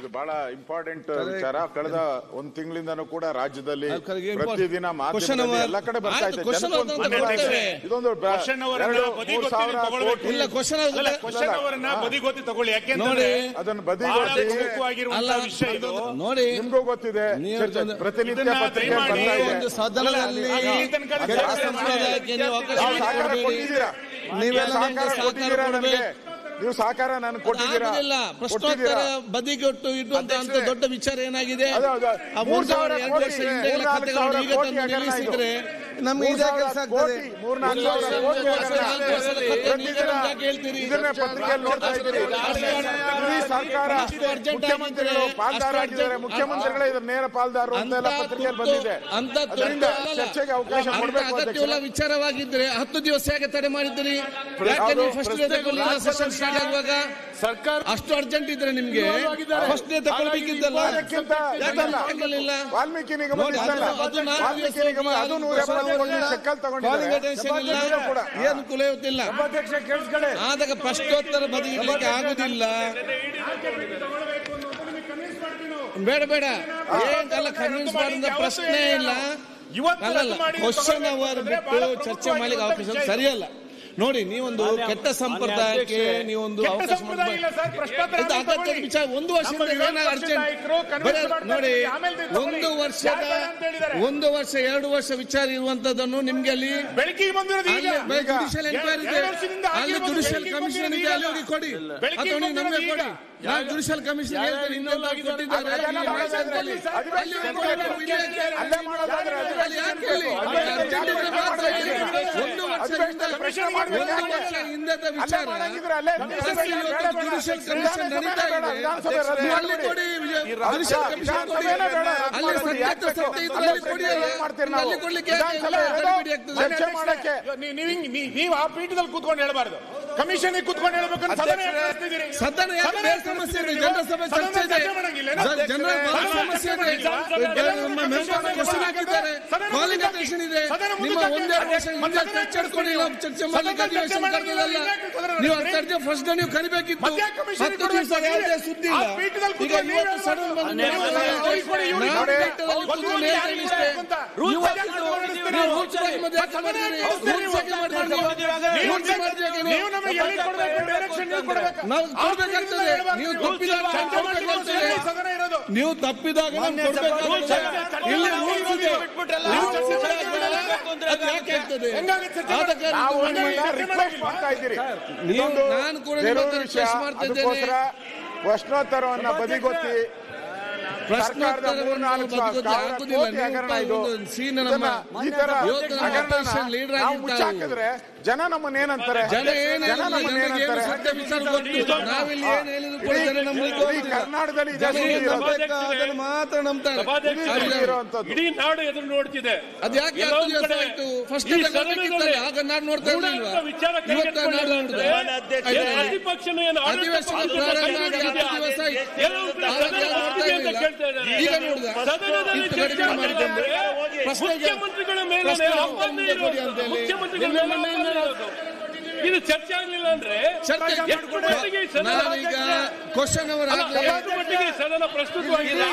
ಇದು ಬಹಳ ಇಂಪಾರ್ಟೆಂಟ್ ವಿಚಾರ ಕಳೆದ ಒಂದ್ ತಿಂಗಳಿಂದನೂ ಕೂಡ ರಾಜ್ಯದಲ್ಲಿ ಅದು ಕರೆಗೆ important. ಪ್ರತಿದಿನ Question ಮಾಧ್ಯಮದಲ್ಲಿ hour. ಎಲ್ಲ ಕಡೆ ಬರ್ತಾ ಆಯ್ತು, ಇದೆ question ಜನಕ್ಕೊಂದು hour ಅಂತ ಕುತೂಹಲ ಇದೆ. ಕೊಡ್ತೇವೆ. ಇದೊಂದು ಬ- Question hour ಅನ್ನ ಎರಡು ಬದಿ ಮೂರು ಗೊತ್ತಿದೆ ಸಾವಿರ ತಗೊಳ್ಬೇಕು. ಕೋಟಿ ಇಲ್ಲ ಕ್ವಶನ್ ಅಲ್ಲ ಕ್ವಶನ್ ಅವರನ್ನ ಬದಿಗೊತ್ತಿ ತಗೊಳ್ಳಿ ಯಾಕೆಂದ್ರೆ ನೋಡಿ, ಅದನ್ನು ಬಹಳ ಬದಿಗೊತ್ತಿ ಪ್ರಮುಖವಾಗಿರುವಂತಹ ಅಲ್ಲ, ವಿಷಯ ಇದು ನೋಡಿ ನಿಮ್ಗೂ ಗೊತ್ತಿದೆ ನೀವು ಚರ್ಚೆ- ಅದನ್ನ- ಪ್ರತಿನಿತ್ಯ ಇದನ್ನ ಪತ್ರಿಕೆ ದಯಮಾಡಿ ಬರ್ತಾ ಇದೆ ಒಂದು ಸದನದಲ್ಲಿ ಅಲ್ಲಿ ತನಕ ಕೆಟ್ಟ ಜಾಗ್ರತೆ ಸಂಪ್ರದಾಯಕ್ಕೆ ನೀವು ಅವಕಾಶ ತಾವು ಸಹಕಾರ ಕೊಡಬೇಡಿ. ಕೊಟ್ಟಿದ್ದೀರಾ ನೀವೆಲ್ಲ ಸಹಕಾರ ನನಗೆ ಸಹಕಾರ ಕೊಟ್ಟಿದ್ದೀರಾ ನನಗೆ ಕೊಡ್ಬೇಕು. ನೀವು ಸಹಕಾರ ನನಗೆ ಕೊಟ್ಟಿದ್ದೀರಾ ಆಗುದಿಲ್ಲ ಪ್ರಶ್ನೋತ್ತರ ಕೊಟ್ಟಿದ್ದೀರಾ ಬದಿಗೊಟ್ಟು ಇಡುವಂತ ಅಂತ ಅಧ್ಯಕ್ಷರೇ. ದೊಡ್ಡ ವಿಚಾರ ಏನಾಗಿದೆ ಅದು, ಅದು. ಆ ಮೂರು ಮೂರು ಸಾವಿರ ಸಾವಿರ ಎರಡು ವರ್ಷ ಕೋಟಿ, ಹಿಂದೆ ಮೂರು ನಾಲ್ಕು ಕಥೆಗಳನ್ನು ಸಾವಿರ ಈಗ ಕೋಟಿ ತಂದು ಹಗರಣ ಇದು. ನಿಲ್ಲಿಸಿದ್ರೆ ನಮ್ಗೆ ಮೂರು ಇದೇ ಸಾವಿರ ಕೆಲಸ ಆಗ್ತದೆ ಕೋಟಿ, ಮೂರು ನಾಲ್ಕು ಒಂದು ವರ್ಷ, ಸಾವಿರ ಒಂದು ಕೋಟಿ ವರ್ಷ, ಹಗರಣ. ನಾಲ್ಕು ವರ್ಷದ ಕಥೆ ಪ್ರತಿದಿನ ನೀವು ಯಾಕೆ ಹೇಳ್ತೀರಿ? ಇದನ್ನೇ ಪತ್ರಿಕೆಯಲ್ಲಿ ನೋಡ್ತಾ ಇದ್ದೀರಿ ಇಡೀ ಸರ್ಕಾರ ಅಷ್ಟು urgent ಮುಖ್ಯಮಂತ್ರಿಗಳು ಆಗಿದ್ರೆ, ಪಾಲ್ದಾರಾಗಿದ್ದಾರೆ ಅಷ್ಟು ಮುಖ್ಯಮಂತ್ರಿಗಳೇ ಇದ್ರ ನೇರ ಪಾಲ್ದಾರರು ಅಂತ ಎಲ್ಲ ಅಂತ ಪತ್ರಿಕೆಯಲ್ಲಿ ತುರ್ತು- ಬಂದಿದೆ ಅಂತ ತುರ್ತು ಅದರಿಂದ ಅಲ್ಲಲ್ಲ. ಚರ್ಚೆಗೆ ಅವಕಾಶ ಅಂತ ಕೊಡಬೇಕು ಅಗತ್ಯವುಳ್ಳ ಅಧ್ಯಕ್ಷರೇ. ವಿಚಾರವಾಗಿದ್ರೆ ಹತ್ತು ದಿವಸ ಹೇಗೆ ತಡೆ ಮಾಡಿದ್ದೀರಿ ಯಾಕೆ ಯಾವುದು ನೀವು ಫಸ್ಟ್ ಡೇ ತಗೊಳ್ಳಿಲ್ಲ ಸೆಷನ್ ಸ್ಟಾರ್ಟ್ ಆಗುವಾಗ ಸರ್ಕಾರ ಅಷ್ಟು ಅರ್ಜೆಂಟ್ ಇದ್ರೆ ನಿಮ್ಗೆ ಫಸ್ಟ್ ಡೇ ತಗೊಳ್ಬೇಕಿದ್ದಲ್ಲ ಅದಕ್ಕಿಂತ ಯಾಕೆ ಇದಲ್ಲ. ತಗೊಳ್ಳಿಲ್ಲ ವಾಲ್ಮೀಕಿ ನಿಗಮ ನೋಡಿ, ಇದ್ದಲ್ಲ. ಅದು- ಅದು ನಾಲ್ಕು ವಾಲ್ಮೀಕಿ ದಿವಸ ನಿಗಮ ಅದು ಅದು ನೂರ ಎಪ್ಪತ್ತು ಕೋಟಿ ಚೆಕ್ಕಲ್ಲಿ ತಗೊಂಡಿದ್ದಾರೆ ಕ್ವಾಲಿಫಿಕೇಶನ್ ಇಲ್ಲ ಇದು ಕೂಡ ಏನು ಕುಲ ಇವತ್ತಿಲ್ಲ ಆದಾಗ ಪ್ರಶ್ನೋತ್ತರ ಬದಿಗಿಡ್ಲಿಕ್ಕೆ ಆಗುದಿಲ್ಲ ಬೇಡ ಬೇಡ ಏನ್ ಕನ್ವಿನ್ಸ್ ಮಾಡಿದ ಪ್ರಶ್ನೆ ಇಲ್ಲ ಇವತ್ತು ಅಲ್ಲಲ್ಲ ರದ್ದು ಮಾಡಿ ಕ್ವಶನ್ ತಗೊಳ್ಬೇಕು ಅವರ್ ಅಂದ್ರೆ ಬಿಟ್ಟು ಬಹಳ ಚರ್ಚೆ ಮಾಡ್ಲಿಕ್ಕೆ ಅವಕಾಶ ಪ್ರಮುಖವಾಗಿರುವ ಸರಿಯಲ್ಲ ನೋಡಿ ನೀವೊಂದು ಕೆಟ್ಟ ಸಂಪ್ರದಾಯಕ್ಕೆ ನೀವೊಂದು ಕೆಟ್ಟ ಅವಕಾಶ ಸಂಪ್ರದಾಯ ಇಲ್ಲ ಸರ್, ಪ್ರಶ್ನೋತ್ತರ ಇದು ಅಗತ್ಯದ ತಗೊಳ್ಳಿ. ವಿಚಾರ ಒಂದು ವರ್ಷದಿಂದ ನಮ್ಮ ಏನಾಗ ವಿರೋಧ ಅರ್ಜೆಂಟ್ ನಾಯಕರು convince ಬರೀ ಮಾಡ್ತಾರೆ. ನೋಡಿ ಆಮೇಲೆ ತಗೊಳ್ಳಿ. ಒಂದು ವರ್ಷದ ಯಾರು ಬೇಡ ಅಂತ ಹೇಳಿದ್ದಾರೆ? ಒಂದು ವರ್ಷ ಎರಡು ವರ್ಷ ವಿಚಾರ ಇರುವಂತದ್ದನ್ನು ನಿಮ್ಗೆ ಅಲ್ಲಿ ಬೆಳಕಿಗೆ ಬಂದಿರೋದು ಈಗ ಅಲ್ಲಿ ಜುಡಿಷಿಯಲ್ ಎಂಕ್ವೈರಿ ಇದೆ ಎರಡು ವರ್ಷದಿಂದ ಅಲ್ಲಿ ಆಗಿರ್ಬೋದು, ಜುಡಿಷಿಯಲ್ ಬೆಳಕಿಗೆ ಕಮಿಷನ್ ಇದೆ ಬಂದಿರೋದು ಅಲ್ಲಿ ಹೋಗಿ ಕೊಡಿ ಬೆಳಕಿಗೆ ಅಥವಾ ನೀವು ನಮಗೆ ಬಂದಿರೋದು ಕೊಡಿ ನಾನು ಜುಡಿಷಿಯಲ್ ಕಮಿಷನ್ ಹೇಳ್ತೇನೆ ಇನ್ನೊಂದು ಕೊಟ್ಟಿದ್ದಾರೆ ಅದೆಲ್ಲ ಅಲ್ಲಿ ಮಾಡೋದಾದ್ರೆ ಅಲ್ಲಿ ಅದು ಅಲ್ಲಿ ಬೇಡ. ಹೋಗಿ ಇಲ್ಲಿ ಯಾಕೆ ಹೇಳಿ? ಅಲ್ಲೇ ಮಾಡೋದಾದ್ರೆ ಅದು ಅಲ್ಲಿ ಯಾಕೆ ಹೇಳಿ? ಅಲ್ಲಿ ಅರ್ಜೆಂಟ್ ಇದ್ರೆ ಮಾತ್ರ ಹೇಳಿ. ಒಂದು ವರ್ಷದಿಂದ ಪ್ರಶ್ನೆ ಮಾಡ್ಬೇಕು ಒಂದು ಯಾಕೆ? ವರ್ಷ ಹಿಂದದ ಅಲ್ಲೇ ವಿಚಾರ ಮಾಡಂಗಿದ್ರೆ ಅಲ್ಲೇ ಜಾಸ್ತಿ ಇವತ್ತು ಜುಡಿಷಿಯಲ್ ಕಮಿಷನ್ ನಡೀತಾ ಇದೆ ವಿಧಾನಸಭೆ ರದ್ದು ನೀವು ಅಲ್ಲಿ ಕೊಡಿ ಜುಡಿಷಿಯಲ್ ಕಮಿಷನ್ ಕೊಡಿ ವಿಧಾನಸಭೆನೇ ಬೇಡ. ಅಲ್ಲಿ ಸತ್ಯಕ್ಕೆ ಸತ್ಯ ಇದ್ರೆ ಅಲ್ಲಿ ಕೊಡಿ ಅಲ್ಲ. ಮಾಡ್ತೀರಿ ನಾವು. ಅಲ್ಲಿ ಕೊಡ್ಲಿಕ್ಕೆ ಯಾಕೆ ವಿಧಾನಸಭೆ ಗಡಿಬಿಡಿ ಆಗ್ತದೆ? ಚರ್ಚೆ ಮಾಡಕ್ಕೆ ನೀವು- ನೀವು ಹಿಂಗ್- ನೀ- ನೀವು ಆ ಪೀಠದಲ್ಲಿ ಕೂತ್ಕೊಂಡು ಹೇಳಬಾರ್ದು ಕಮಿಷನ್ ಕೂತ್ಕೊಂಡು ಹೇಳ್ಬೇಕು ಅಂತ ಸದನ ಯಾಕೆ ನಡೆಸ್ತಿದ್ದೀರಿ? ಸದನ ಯಾಕೆ ಸದನ ಬೇರೆ ಯಾಕೆ ಸಮಸ್ಯೆ ಇದೆ ನಡೆಸ್ತಿದ್ದೀರಿ? ಜನರ ಸಭೆ ಸದನ ಚರ್ಚೆ ಇದೆ ಚರ್ಚೆ ಮಾಡಂಗಿಲ್ಲ ಏನು? ಜ- ಜನರ ಬಹಳ ಸದನ ಸಮಸ್ಯೆ ಇದೆ ಚರ್ಚೆ ಮಾಡಂಗಿಲ್ಲ. ನಮ್ಮ ಮೆಂಬರ್ ಕ್ವಶನ್ ಹಾಕಿದ್ದಾರೆ ಸದನ ಕ್ವಾಲಿಫಿಕೇಶನ್ ಇದೆ ಸದನ ಮುಂದೆ ನಿಮ್ಮ ಚರ್ಚೆ ಒಂದೆರಡು ವರ್ಷ ಮಾಡಿ. ಹಿಂದೆ ಸದನ ಚರ್ಚೆ ಮಾಡ್ಕೊಂಡು ನಾವು ಚರ್ಚೆ ಸದನ ಮಾಡ್ಲಿಕ್ಕೆ ಚರ್ಚೆ ಅಧಿವೇಶನ ಮಾಡಂಗಿಲ್ಲ. ಕರೆದಿಲ್ಲ ಯಾಕೆ ಸದನ ನೀವು ನಡೆಸ್ತೀರಿ? ಅರ್ಧ ಫಸ್ಟ್ ಡೇ ನೀವು ಕರಿಬೇಕಿತ್ತು ಮತ್ತೆ ಯಾಕೆ commission ಹತ್ತು ಕೊಡ್ಬೇಕು? ದಿವಸ ಯಾವುದೇ ಸುದ್ದಿ ಇಲ್ಲ ಆ ಪೀಠದಲ್ಲಿ ಈಗ ಕೂತ್ಕೊಂಡು ಇವತ್ತು ನೀವು ಸಡನ್ ಬಂದು ನೀವು ನೀವು ಅವ್ರಿಗೆ ಕೊಡಿ, ಇವ್ರಿಗೆ ನಾವು ಕೊಡಿ. ಪೀಠದಲ್ಲಿ ಒಂದು ಕೂತ್ಕೊಂಡು ರೂಲ್ ಹೇಳ್ತೇವೆ ಯಾಕೆ ಇಷ್ಟೇ. ಅಂತ? ರೂಲ್ಸ್ ರೂಲ್ಸ್ ಯಾಕೆ ಯಾಕೆ ಮಾಡಿದ್ದೀರಿ? ನೀವು ರೂಲ್ಸ್ ಯಾಕೆ ಮಾಡಿದ್ದೀರಿ? ಯಾಕೆ ಮಾಡಿದ್ದೀರಿ? ರೂಲ್ಸ್ ಯಾಕೆ ಮಾಡಿದ್ದೀರಿ? ನೀವು ರೂಲ್ಸ್ ಮಾಡಿದ್ದೀರಿ ಯಾಕೆ ನೀವು? ನೀವು ನಮಗೆ ಎಲ್ಲಿ ಕೊಡ್ಬೇಕು ಡೈರೆಕ್ಷನ್ ನೀವು ಕೊಡ್ಬೇಕು ನಾವು ಕೊಡ್ಬೇಕಾಗ್ತದೆ. ನೀವು ತಪ್ಪಿದಾಗ ನಾವು ಕೊಡ್ಬೇಕಾಗ್ತದೆ. ಸದನ ಇರೋದು ನೀವು ತಪ್ಪಿದಾಗ ನಾವು ಕೊಡ್ಬೇಕಾಗ್ತದೆ. ಇಲ್ಲಿ ರೂಲ್ಸ್ ಇದೆ. ರೂಲ್ಸ್ ಇದೆ. ಅದು ಯಾಕೆ ಆಗ್ತದೆ? ಹೆಂಗಾಗುತ್ತೆ ಚರ್ಚೆ ಆದ ಕಾರಣ ನಾವು ನೀವು ನಿಮ್ಮನ್ನ ಚರ್ಚೆ ರಿಕ್ವೆಸ್ಟ್ ಮಾಡಂಗಿಲ್ಲ. ಮಾಡ್ತಾ ಇದ್ದೀರಿ ನೀವು ಇದೊಂದು ನಾನು ಕೂಡ ನಿಮ್ಮ ಬೇರೂರು ಹತ್ರ ವಿಷಯ request ಮಾಡ್ತಾ ಇದ್ದೇನೆ. ಅದಕ್ಕೋಸ್ಕರ ಪ್ರಶ್ನೋತ್ತರವನ್ನ ಬದಿಗೊತ್ತಿ ಸರ್ಕಾರದ ಮೂರ್ನಾಲ್ಕು ಪ್ರಶ್ನೋತ್ತರ ಸಾವಿರ ಆಗುದಿಲ್ಲ ಕೋಟಿ ಹಗರಣ ಇದು ಒಂದು ಸೀನ್ ನಮ್ಮ ಇದನ್ನ ಈ ತರ ಇವತ್ತು ನಮ್ಮ ಹಗರಣನ opposition leader ನಾವು ಆಗಿರ್ತಾವೆ. ಮುಚ್ಚಾಕಿದ್ರೆ ಜನ ನಮ್ಮನ್ನ ಏನಂತಾರೆ ಜನ ಏನ್ ಜನ ನಮ್ಮನ್ನ ಏನಂತಾರೆ ಸತ್ಯ ವಿಚಾರ ಗೊತ್ತು ನಾವಿಲ್ಲಿ ಏನ್ ಹೇಳಿದ್ರು ಕೂಡ ಜನ ನಮ್ಮಲ್ಲಿ ಇಡೀ ಗೊತ್ತಿಲ್ಲ. ಕರ್ನಾಟಕದಲ್ಲಿ ಇದೇ ಜನ ಸುದ್ದಿ ಏನ್ ಇರೋದು. ನಂಬೇಕಾ ಅದನ್ನ ಮಾತ್ರ ನಂಬ್ತಾರೆ ಇಡೀ ಸುದ್ದಿ ಇರುವಂತದ್ದು ಇಡೀ ನಾಡು ಎದುರು ನೋಡ್ತಿದೆ ಅದು ಯಾಕೆ ಎಲ್ಲೋ ಹತ್ತು ಒಂದ್ ದಿವಸ ಕಡೆ ಆಯ್ತು ಫಸ್ಟ್ ಈ ತಗೊಳ್ಬೇಕಿತ್ತಲ್ಲ ಸದನದಲ್ಲಿ ಆಗ ನಾನು ನೋಡ್ತಾ ಇರ್ಲಿಲ್ವಾ ಗೂಢಾರ್ಥ ವಿಚಾರ ಇವತ್ತ ನಾನು ನೋಡಿದೆ ಕೈಗೆತ್ತಿಕೊಂಡ್ರೆ ಏನು ಪ್ರತಿಪಕ್ಷನು ಏನು ಆಡಳಿತ ಅಧಿವೇಶನ ಪಕ್ಷದ ಪ್ರಾರಂಭ ಆಗಿ ಕೈಗೆ ಹತ್ತು ದಿವಸ ಆಯ್ತು. ಎಲ್ಲೋ ಒಂದ್ ಕಡೆ ಆಗ ಸದನ ಯಾರು ನೋಡ್ತಾ ಆಗ್ತಿದೆ ಅಂತ ಇರ್ಲಿಲ್ಲ. ಕೇಳ್ತಾ ಇದ್ದಾರೆ. ಈಗ ನೋಡಿದ ಸದನದಲ್ಲಿ ಇಷ್ಟು ಚರ್ಚೆ ಗಡಿಬಿಡಿ ಮಾಡಿಕೊಂಡು ಮಾಡಿದ್ರೆ ಪ್ರಶ್ನೆಗೆ ಮುಖ್ಯಮಂತ್ರಿಗಳ ಮೇಲೆ ಪ್ರಶ್ನೆ ಆಹ್ವಾನ ಮುಂದೆ ಕೊಡಿ ಇರೋದು. ಅಂತ ಹೇಳಿ. ಮುಖ್ಯಮಂತ್ರಿಗಳ ನಿನ್ನೆ ಮೇಲೆ ಮೊನ್ನೆ ಆಹ್ವಾನ ಇರೋದು. ಇದು ಚರ್ಚೆ ಆಗ್ಲಿಲ್ಲ ಅಂದ್ರೆ ಚರ್ಚೆ ಎಷ್ಟು ಮಟ್ಟಿಗೆ ಈ ಸದನ ನಾನೀಗ ಕ್ವಶನ್ ಅವರ್ ಆಗ್ಲಿ ಎಷ್ಟು ಮಟ್ಟಿಗೆ ಈ ಸದನ ಪ್ರಸ್ತುತವಾಗಿದೆ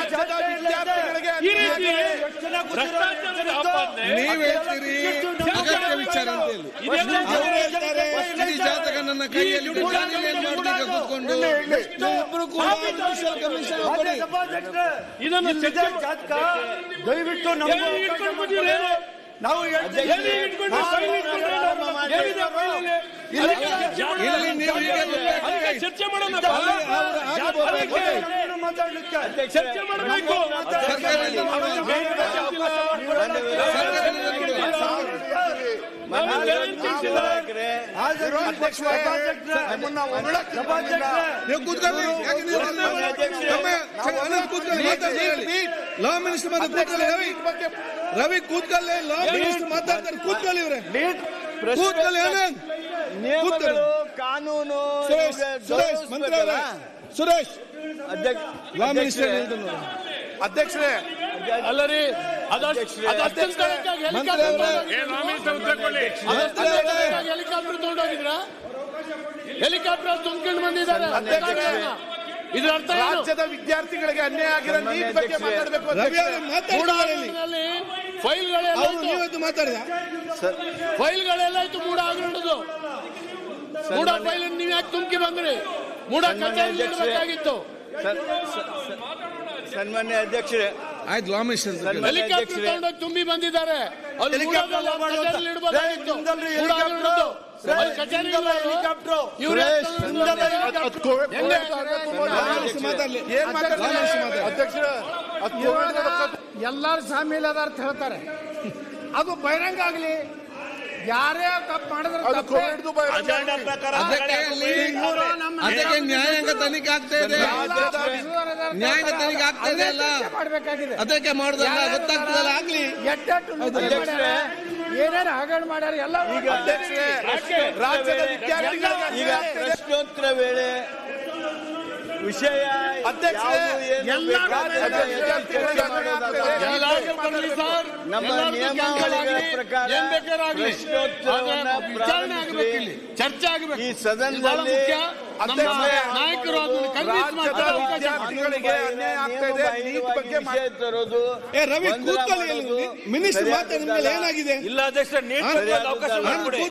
ಈ ರೀತಿ ಭ್ರಷ್ಟಾಚಾರದ ಆಪಾದನೆ ನೀವ್ ಹೇಳ್ತೀರಿ ಅಗತ್ಯ ವಿಚಾರ ಅಂತ ಹೇಳಿ ಇದೆಲ್ಲ ಅವ್ರು ಹೇಳ್ತಾರೆ ಇಡೀ ಜಾತಕ ನನ್ನ ಕೈಯಲ್ಲಿ ಇದೆ. ನಾನು ಏನ್ ಮಾಡ್ಬೇಕು ಕೂತ್ಕೊಂಡು ಇಬ್ರು ಕೂಡ ಜುಡಿಷಿಯಲ್ ಕಮಿಷನ್ ಕೊಡಿ ಇದನ್ನು ಚರ್ಚೆ ದಯವಿಟ್ಟು ಎಲ್ಲಿ ಇಟ್ಕೊಂಡು ಬಂದಿದ್ದೀರಿ ಏನು? ನಾವು ಎಲ್ಲಿ ಇಟ್ಕೊಂಡು ಫೈಲ್ ಇಟ್ಕೊಂಡು ಏನು? ಏನಿದೆ ಫೈಲಲ್ಲಿ? ಅದಕ್ಕೆ ಚರ್ಚೆ ಮಾಡೋಣ. ಇಲ್ಲಿ ನೀವು ಈಗ ಅದಕ್ಕೆ ಚರ್ಚೆ ಮಾಡೋಣ ಅಲ್ಲಿ ಅವ್ರು ಆಗಬಹುದು. ಅದಕ್ಕೆ ಚರ್ಚೆ ಮಾಡಬೇಕು ಸರ್ಕಾರದಿಂದ ನಾವು ಏನು ತಿಳಿಸಿಲ್ಲ. ವಿರೋಧ ಪಕ್ಷವೇ ನಮ್ಮನ್ನ ಹೊಗಳಕ್ಕೆ ನಮ್ಮನ್ನ ನೀವು ಕೂತ್ಕೊಳ್ಳಿ ಯಾಕೆ ನೀವು ತಮ್ಮ ಅನಂತ್ ಕೂತ್ಕೊಳ್ಳಿ ಮಾತಾಡ್ತಾ ಹೇಳಿ ಲಾ ಮಿನಿಸ್ಟರ್ ಮಾತ್ರ ಕೂತ್ಕೊಳ್ಳಿ ರವಿ ರವಿ ಕೂತ್ಕೊಳ್ಳಿ ಲಾ ಮಿನಿಸ್ಟರ್ ಮಾತಾಡ್ತಾರೆ ಕೂತ್ಕೊಳ್ಳಿ ಇವ್ರೆ ಕೂತ್ಕೊಳ್ಳಿ ಅನಂತ್ ನಿಯಮಗಳು ಕಾನೂನು ಸುರೇಶ್ ಇವ್ರಿಗೆ ಸುರೇಶ್ ಮಂತ್ರಿ ಅವರೇ ಗೌರವಿಸ್ಬೇಕಲ್ಲ? ಸುರೇಶ್ ಅಧ್ಯಕ್ಷ ಲಾ ಮಿನಿಸ್ಟರ್ ಹೇಳ್ತಾರೆ ನೋಡಿ. ಅಧ್ಯಕ್ಷರೇ ಅಲ್ಲ ರೀ ಅದಷ್ಟು ಅದಷ್ಟು ತನಕ ಮಂತ್ರಿ ಅವರೇ ಹೆಲಿಕಾಪ್ಟರ್ ಹೆಲಿಕಾಪ್ಟರ್ ತಗೊಂಡೋಗಿದ್ರ ಹೆಲಿಕಾಪ್ಟರ್ ತುಂಬ್ಕೊಂಡು ಬಂದಿದ್ದಾರೆ ಇದ್ರ ಅರ್ಥ ಏನು ರಾಜ್ಯದ ವಿದ್ಯಾರ್ಥಿಗಳಿಗೆ ಅನ್ಯಾಯ ಆಗಿರೋ ನೀಟ್ ಬಗ್ಗೆ ಮಾತಾಡಬೇಕು ರವಿ ಅವರು ಮಾತಾಡ್ತಾರೆ ಇಲ್ಲಿ ಮೂಡಾಗರಣದಲ್ಲಿ ಫೈಲ್ಗಳೆಲ್ಲ ಅವರು ನೀವತ್ತು ಮಾತಾಡಿದ ಫೈಲ್ಗಳೆಲ್ಲಾಯ್ತು ಮೂಡ ಆಗರಣದು ಮೂಡ ಫೈಲ್ ನೀವ್ ಯಾಕೆ ತುಂಬ್ಕಿ ಬಂದ್ರಿ ಮೂಡ ಕಚೇರಿ ಇಡಬೇಕಾಗಿತ್ತು ಸನ್- ಸ- ಸ- ಸನ್ಮಾನ್ಯ ಅಧ್ಯಕ್ಷರೇ ಆಯ್ತು ಲಾ ಮಿನಿಸ್ಟರ್ ಸನ್ಮಾನ್ಯ ಹೆಲಿಕಾಪ್ಟರ್ ಅಧ್ಯಕ್ಷರೇ ತಗೊಂಡೋಗಿ ತುಂಬಿ ಬಂದಿದ್ದಾರೆ ಅಲ್ಲಿ ಹೆಲಿಕಾಪ್ಟರ್ ಮೂಡಾದಲ್ಲಿ ಎಲ್ಲ ಮಾಡುವಂತ- ಕಚೇರಿಲಿ ಇಡ್ಬೋದಾಗಿತ್ತು. ರೇ, ನಿಮ್ದಲ್ರಿ ಮೂಡ ಹೆಲಿಕಾಪ್ಟರ್. ಆಗರಣದ್ದು. ರೇ, ಅಲ್ಲಿ ಕಚೇರಿ ನಿಮ್ದಲ್ಲ ಇಲ್ಲ. ಹೆಲಿಕಾಪ್ಟರ್. ಇವ್ರು ರೇ, ಯಾಕೆ ನಿಮ್ದಲ್ಲ ತಂದ್ರು? ಹೆಲಿಕಾಪ್ಟರ್. ಹೆಂಗೆ? ಲಾ ಮಿನಿಸ್ಟರ್ ಮಾತಾಡ್ಲಿ ಏನ್ ಮಾತಾಡ್ತಾರೆ ಲಾ ಮಿನಿಸ್ಟರ್ ಮಾತಾಡ್ಲಿ. ಅಧ್ಯಕ್ಷರ ಅದು ಕೋವಿಡ್ ಎಲ್ಲಾರು ಶಾಮೀಲ್ ಅದಾರ ಅಂತ ಹೇಳ್ತಾರೆ ಅದು ಬಹಿರಂಗ ಆಗ್ಲಿ ಯಾರೇ ತಪ್ಪು ಮಾಡಿದ್ರೆ ಅದು ತಪ್ಪೇ. ಕೋವಿಡ್ದು ಭಯ ಅದಕ್ಕೆ ಅಲ್ಲಿ ಅದಕ್ಕೆ ನ್ಯಾಯಾಂಗ ತನಿಖೆ ಆಗ್ತಾ ಇದೆ ನ್ಯಾಯಾಂಗ ತನಿಖೆ ಆಗ್ತಾ ಇದೆ ಅಲ್ಲ ಚರ್ಚೆ ಮಾಡ್ಬೇಕಾಗಿದೆ ಅದಕ್ಕೆ ಮಾಡುದಲ್ಲ ಗೊತ್ತಾಗ್ತದಲ್ಲ ಆಗ್ಲಿ ಎಟ್ಟೆಟ್ಟು ನಿಂದನೆ ಮಾಡ್ಯಾರ, ಏನೇನು ಹಗರಣ ಮಾಡ್ಯಾರ ಎಲ್ಲ ಈಗ ಅಧ್ಯಕ್ಷರೇ ರಾಜ್ಯದ ವಿದ್ಯಾರ್ಥಿಗಳಿಗೆ ಈಗ ಅನ್ಯಾಯ ಆಗ್ತಿದೆ. ಪ್ರಶ್ನೋತ್ತರ ವೇಳೆ ವಿಷಯ ಅಧ್ಯಕ್ಷರೇ, ಯಾವುದು ಏನು ಎಲ್ಲ ಬೇಕಾದ್ರೆ ರಾಜ್ಯದ ಅದನ್ನ ವಿದ್ಯಾರ್ಥಿಗಳಿಗೆ ಚರ್ಚೆ ಮಾಡೋದಾದ್ರೆ ಎಲ್ಲಾದ್ರೂ ಬರ್ಲಿ ಸರ್. ನಮ್ಮ ಎಲ್ಲಾದ್ರೂ cancel ನಿಯಮಾವಳಿಗಳ ಆಗ್ಲಿ, ಪ್ರಕಾರ ಏನ್ ಬೇಕಾದ್ರೂ ಆಗ್ಲಿ. ಪ್ರಶ್ನೋತ್ತರವನ್ನ ಆದ್ರೆ ವಿಚಾರಣೆ ಆಗ್ಬೇಕು ಇಲ್ಲಿ. ಚರ್ಚೆ ಈ ಆಗಬೇಕು ಸದನದಲ್ಲಿ ನಮ್ಮ ಅಧ್ಯಕ್ಷರೇ, ನಾಯಕರು ಅದನ್ನ convince ರಾಜ್ಯದ ಮಾಡ್ತಾರೆ ಅವಕಾಶ ಕೊಡಿ. ವಿದ್ಯಾರ್ಥಿಗಳಿಗೆ ಅನ್ಯಾಯ ಆಗ್ತಾ ಇದೆ ನೀಟ್ ಬಗ್ಗೆ ವಿಷಯ ತರೋದು ಏ ರವಿ ಗೊಂದಲ ಕೂತ್ಕೊಳ್ಳಿ ಮಾಡೋದು ಮಿನಿಸ್ಟರ್ ಮಾತಾಡಿದ ಮೇಲೆ ಏನಾಗಿದೆ ಇಲ್ಲ ಅಧ್ಯಕ್ಷ ನೀಟ್ ಹಾ? ಬಗ್ಗೆ ಅವಕಾಶ ಹಾ? ಮಾಡ್ಕೊಡಿ.